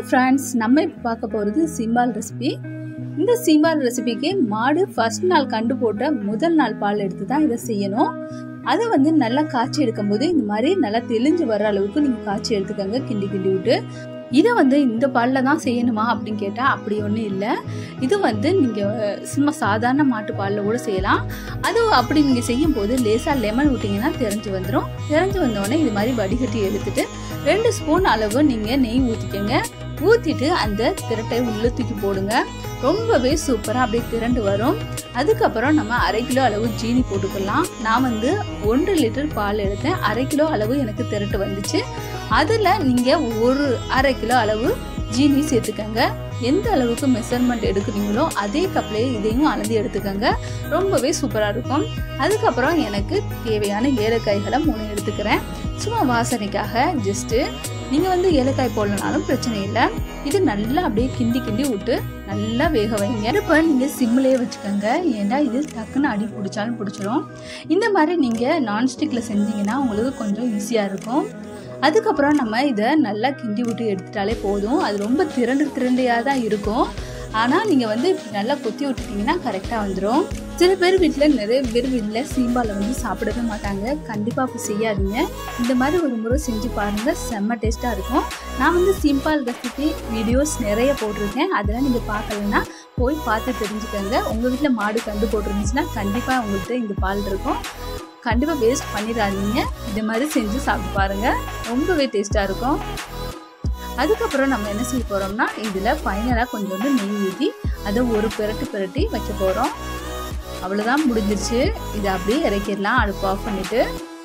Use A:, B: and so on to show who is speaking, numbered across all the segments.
A: friends நம்ம இப்போ பார்க்க போகிறது சீம்பால் ரெசிபி இந்த சீம்பால் ரெசிபிக்கு மாடு ஃபர்ஸ்ட் நாள் கண்டு போட்ட முதல் நாள் பால் எடுத்து தான் இதை செய்யணும் அதை வந்து நல்லா காய்ச்சி எடுக்கும்போது இந்த மாதிரி நல்லா தெளிஞ்சு வர அளவுக்கு நீங்கள் காய்ச்சி எடுத்துக்கோங்க கிண்டி கிண்டி விட்டு இதை வந்து இந்த பாலில் தான் செய்யணுமா அப்படின்னு கேட்டால் அப்படி ஒன்றும் இல்லை இது வந்து நீங்கள் சும்மா சாதாரண மாட்டு பாலில் கூட செய்யலாம் அது அப்படி நீங்கள் செய்யும் போது லேசாக லெமன் விட்டிங்கன்னா தெரிஞ்சு வந்துடும் தெரிஞ்சு வந்தோடனே இது மாதிரி வடிகட்டி எடுத்துட்டு ரெண்டு ஸ்பூன் அளவு நீங்கள் நெய் ஊற்றிக்கோங்க ஊற்றிட்டு அந்த திரட்டை உள்ளே தூக்கி போடுங்க ரொம்பவே சூப்பராக அப்படியே திரண்டு வரும் அதுக்கப்புறம் நம்ம அரை கிலோ அளவு ஜீனி போட்டுக்கலாம் நான் வந்து ஒன்றரை லிட்டர் பால் எடுத்தேன் அரை கிலோ அளவு எனக்கு திரட்டு வந்துச்சு அதில் நீங்கள் ஒரு அரை கிலோ அளவு ஜீனி சேர்த்துக்கங்க எந்த அளவுக்கு மெஷர்மெண்ட் எடுக்கிறீங்களோ அதே கப்லேயே இதையும் அளந்து எடுத்துக்கோங்க ரொம்பவே சூப்பராக இருக்கும் அதுக்கப்புறம் எனக்கு தேவையான ஏலக்காய்களை மூணு எடுத்துக்கிறேன் சும்மா வாசனைக்காக ஜஸ்ட்டு நீங்கள் வந்து ஏலக்காய் போடலனாலும் பிரச்சனை இல்லை இது நல்லா அப்படியே கிண்டி கிண்டி விட்டு நல்லா வேக வைங்க இப்போ நீங்கள் சிம்மிலேயே வச்சுக்கோங்க ஏன்னா இது டக்குன்னு அடி பிடிச்சாலும் பிடிச்சிரும் இந்த மாதிரி நீங்கள் நான்ஸ்டிக்கில் செஞ்சீங்கன்னா உங்களுக்கு கொஞ்சம் ஈஸியாக இருக்கும் அதுக்கப்புறம் நம்ம இதை நல்லா கிண்டி விட்டு எடுத்துட்டாலே போதும் அது ரொம்ப திரண்டு திரண்டையாக தான் இருக்கும் ஆனால் நீங்கள் வந்து இப்படி நல்லா கொத்தி விட்டுட்டிங்கன்னா கரெக்டாக வந்துடும் சில பேர் வீட்டில் நிறைய பேர் வீட்டில் சீம்பாலை வந்து சாப்பிடவே மாட்டாங்க கண்டிப்பாக அப்படி செய்யாதீங்க இந்த மாதிரி ஒரு முறை செஞ்சு பாருங்கள் செம்ம டேஸ்ட்டாக இருக்கும் நான் வந்து சிம்பால் ரெசிபி வீடியோஸ் நிறைய போட்டிருக்கேன் அதெல்லாம் நீங்கள் பார்க்கலன்னா போய் பார்த்து தெரிஞ்சுக்கோங்க உங்கள் வீட்டில் மாடு கண்டு போட்டிருந்துச்சுன்னா கண்டிப்பாக உங்கள்கிட்ட இந்த பால் இருக்கும் கண்டிப்பாக வேஸ்ட் பண்ணிடாதீங்க இது மாதிரி செஞ்சு சாப்பிட்டு பாருங்கள் ரொம்பவே டேஸ்ட்டாக இருக்கும் அதுக்கப்புறம் நம்ம என்ன செய்ய போகிறோம்னா இதில் ஃபைனலாக கொஞ்சோண்டு நெய் ஊற்றி அதை ஒரு பிரட்டு பிரட்டி வைக்க போகிறோம் அவ்வளோதான் முடிஞ்சிருச்சு இதை அப்படியே இறக்கிடலாம் அடுப்பு ஆஃப் பண்ணிவிட்டு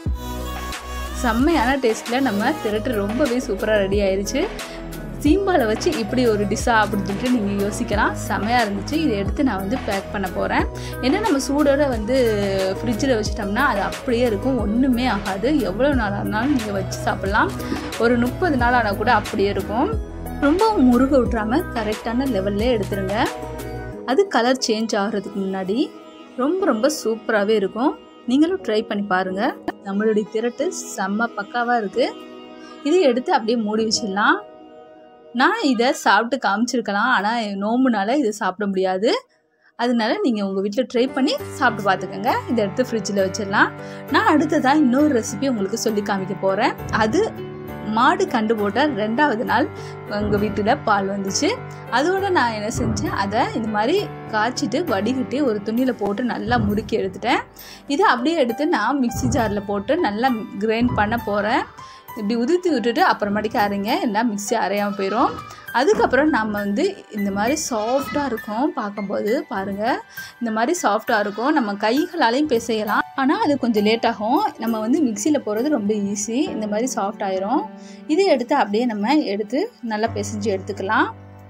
A: செம்மையான டேஸ்ட்டில் நம்ம திரட்டு ரொம்பவே சூப்பராக ரெடி ஆயிடுச்சு சீம்பாலை வச்சு இப்படி ஒரு டிஷ்ஷா அப்படின்னு சொல்லிட்டு நீங்கள் யோசிக்கலாம் செம்மையாக இருந்துச்சு இதை எடுத்து நான் வந்து பேக் பண்ண போகிறேன் ஏன்னா நம்ம சூடோடு வந்து ஃப்ரிட்ஜில் வச்சிட்டோம்னா அது அப்படியே இருக்கும் ஒன்றுமே ஆகாது எவ்வளோ நாள் ஆனாலும் நீங்கள் வச்சு சாப்பிட்லாம் ஒரு முப்பது நாள் ஆனால் கூட அப்படியே இருக்கும் ரொம்ப முருக விட்றாமல் கரெக்டான லெவல்லே எடுத்துருங்க அது கலர் சேஞ்ச் ஆகிறதுக்கு முன்னாடி ரொம்ப ரொம்ப சூப்பராகவே இருக்கும் நீங்களும் ட்ரை பண்ணி பாருங்கள் நம்மளுடைய திரட்டு செம்ம பக்காவாக இருக்குது இதை எடுத்து அப்படியே மூடி வச்சிடலாம் நான் இதை சாப்பிட்டு காமிச்சிருக்கலாம் ஆனால் நோம்புனால இதை சாப்பிட முடியாது அதனால நீங்கள் உங்கள் வீட்டில் ட்ரை பண்ணி சாப்பிட்டு பார்த்துக்கோங்க இதை எடுத்து ஃப்ரிட்ஜில் வச்சிடலாம் நான் அடுத்ததான் இன்னொரு ரெசிபி உங்களுக்கு சொல்லி காமிக்க போகிறேன் அது மாடு கண்டு போட்ட ரெண்டாவது நாள் எங்கள் வீட்டில் பால் வந்துச்சு அதோட நான் என்ன செஞ்சேன் அதை இந்த மாதிரி காய்ச்சிட்டு வடிகட்டி ஒரு துணியில் போட்டு நல்லா முறுக்கி எடுத்துட்டேன் இதை அப்படியே எடுத்து நான் மிக்சி ஜாரில் போட்டு நல்லா கிரைண்ட் பண்ண போகிறேன் இப்படி உதிர்த்தி விட்டுட்டு அப்புறமேட்டுக்கு அரைங்க எல்லாம் மிக்ஸி அரையாமல் போயிடும் அதுக்கப்புறம் நம்ம வந்து இந்த மாதிரி சாஃப்டாக இருக்கும் பார்க்கும்போது பாருங்கள் இந்த மாதிரி சாஃப்டாக இருக்கும் நம்ம கைகளாலையும் பிசையலாம் ஆனால் அது கொஞ்சம் லேட் ஆகும் நம்ம வந்து மிக்சியில் போடுறது ரொம்ப ஈஸி இந்த மாதிரி சாஃப்ட் ஆயிரும் இதை எடுத்து அப்படியே நம்ம எடுத்து நல்லா பிசைஞ்சு எடுத்துக்கலாம்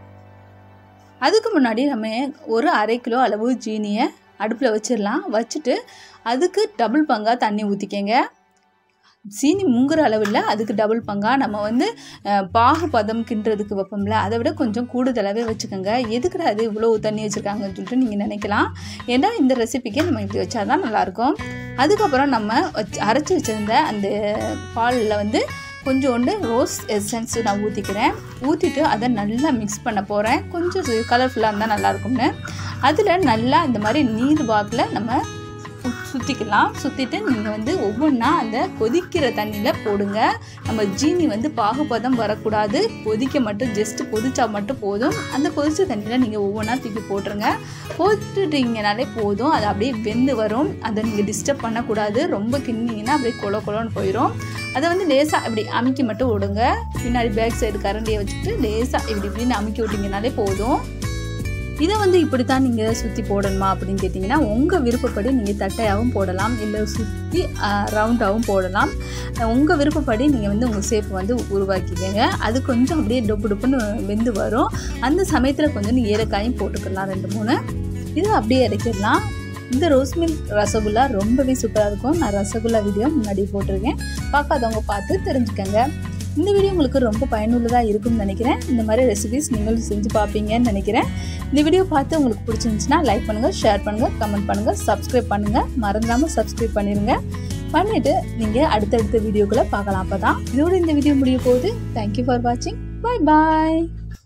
A: அதுக்கு முன்னாடி நம்ம ஒரு அரை கிலோ அளவு ஜீனியை அடுப்பில் வச்சிடலாம் வச்சுட்டு அதுக்கு டபுள் பங்காக தண்ணி ஊற்றிக்கங்க சீனி முங்குற அளவில் அதுக்கு டபுள் பங்காக நம்ம வந்து பாகு பதம் கிண்டுறதுக்கு வைப்போம்ல அதை விட கொஞ்சம் கூடுதலாகவே வச்சுக்கோங்க எதுக்குடா அது இவ்வளோ தண்ணி வச்சுருக்காங்கன்னு சொல்லிட்டு நீங்கள் நினைக்கலாம் ஏன்னா இந்த ரெசிபிக்கு நம்ம இப்படி வச்சா தான் நல்லாயிருக்கும் அதுக்கப்புறம் நம்ம வச்சு அரைச்சி வச்சுருந்த அந்த பாலில் வந்து கொஞ்சோண்டு ரோஸ் எசன்ஸ் நான் ஊற்றிக்கிறேன் ஊற்றிட்டு அதை நல்லா மிக்ஸ் பண்ண போகிறேன் கொஞ்சம் கலர்ஃபுல்லாக இருந்தால் நல்லாயிருக்கும்னு அதில் நல்லா இந்த மாதிரி நீர் வாக்கில் நம்ம சுற்றிக்கலாம் சுற்றிட்டு நீங்கள் வந்து ஒவ்வொன்றா அந்த கொதிக்கிற தண்ணியில் போடுங்க நம்ம ஜீனி வந்து பாகுபதம் வரக்கூடாது கொதிக்க மட்டும் ஜஸ்ட்டு கொதிச்சா மட்டும் போதும் அந்த கொதிச்ச தண்ணியில் நீங்கள் ஒவ்வொன்றா தூக்கி போட்டுருங்க போட்டுட்டீங்கனாலே போதும் அது அப்படியே வெந்து வரும் அதை நீங்கள் டிஸ்டர்ப் பண்ணக்கூடாது ரொம்ப கிண்டிங்கன்னா அப்படியே கொல கொலன்னு போயிடும் அதை வந்து லேசாக இப்படி அமுக்கி மட்டும் விடுங்க பின்னாடி பேக் சைடு கரண்டியை வச்சுட்டு லேசாக இப்படி இப்படின்னு அமுக்கி விட்டிங்கனாலே போதும் இதை வந்து இப்படி தான் நீங்கள் சுற்றி போடணுமா அப்படின்னு கேட்டிங்கன்னா உங்கள் விருப்பப்படி நீங்கள் தட்டையாகவும் போடலாம் இல்லை சுற்றி ரவுண்டாகவும் போடலாம் உங்கள் விருப்பப்படி நீங்கள் வந்து உங்கள் ஷேப் வந்து உருவாக்கிக்கங்க அது கொஞ்சம் அப்படியே டொப்பு டொப்புன்னு வெந்து வரும் அந்த சமயத்தில் கொஞ்சம் ஏலக்காயும் போட்டுக்கலாம் ரெண்டு மூணு இதை அப்படியே இறக்கிடலாம் இந்த ரோஸ் மில்க் ரசகுல்லா ரொம்பவே சூப்பராக இருக்கும் நான் ரசகுல்லா வீடியோ முன்னாடி போட்டிருக்கேன் பார்க்காதவங்க பார்த்து தெரிஞ்சுக்கங்க இந்த வீடியோ உங்களுக்கு ரொம்ப பயனுள்ளதாக இருக்கும்னு நினைக்கிறேன் இந்த மாதிரி ரெசிபிஸ் நீங்களும் செஞ்சு பார்ப்பீங்கன்னு நினைக்கிறேன் இந்த வீடியோ பார்த்து உங்களுக்கு பிடிச்சிருந்துச்சுன்னா லைக் பண்ணுங்கள் ஷேர் பண்ணுங்கள் கமெண்ட் பண்ணுங்கள் சப்ஸ்கிரைப் பண்ணுங்கள் மறந்துடாமல் சப்ஸ்கிரைப் பண்ணிடுங்க பண்ணிவிட்டு நீங்கள் அடுத்தடுத்த வீடியோக்களை பார்க்கலாம் அப்போ தான் இதோட இந்த வீடியோ முடிய போகுது தேங்க்யூ ஃபார் வாட்சிங் பாய் பாய்